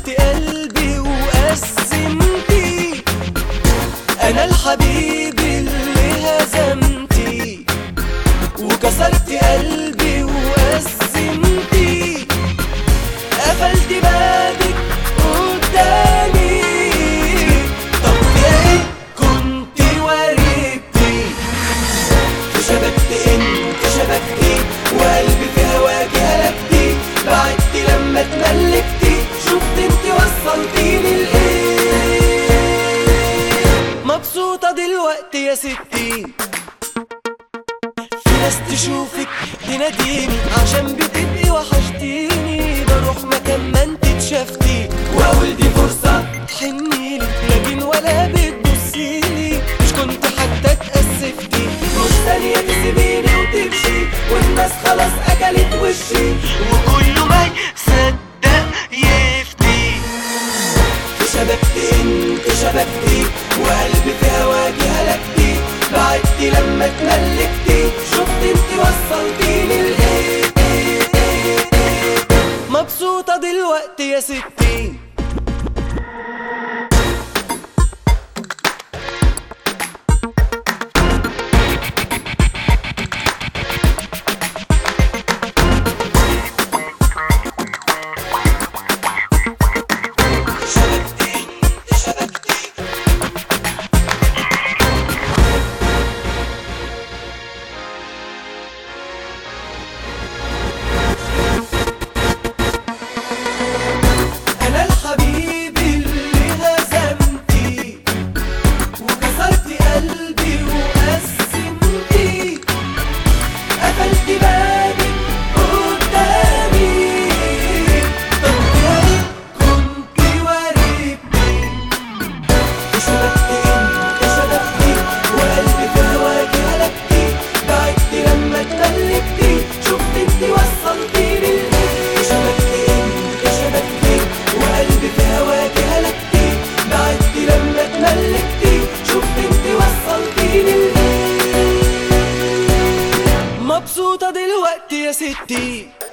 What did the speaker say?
كسرت قلبي وقسمتي انا الحبيب اللي هزمتي وكسرت قلبي وقسمتي قفلت بابك قدامي طب ايه كنت وردتي شبكت انت شبكتي وقلبي في هواكي هلكتي بعدتي لما اتملكتي شفت انت وصلتيني لايه مبسوطة دلوقتي يا ستي في ناس تشوفك تناديني عشان بتبقي وحشتيني بروح مكان ما انت اتشافتي واقول دي فرصة تحنيلي لكن ولا بتبصيلي مش كنت حتى اتأسفتي مش ثانية تسيبيني وتمشي والناس خلاص اكلت وشي وكله ما يصدق يفتي شبكتي انت شبكتي وقلبي في هواكي هلكتي بعدتي لما اتملكتي شفت انت وصلتيني لايه مبسوطة دلوقتي يا ستي شبكتي انت شبكتي أنا الحبيب اللي هزمتي وكسرت قلبي وقسمتي قفلت بابك قدامي طب يا ريت كنت وردتي شبكتي انت شبكتي وقلبي في هواكي هلكتي بعدتي لما اتملكتي شفت انت وصلتيني لايه شبكتي انت شبكتي وقلبي في هواكي هلكتي بعدتي لما اتملكتي شفت انت وصلتيني لايه مبسوطة دلوقتي يا ستي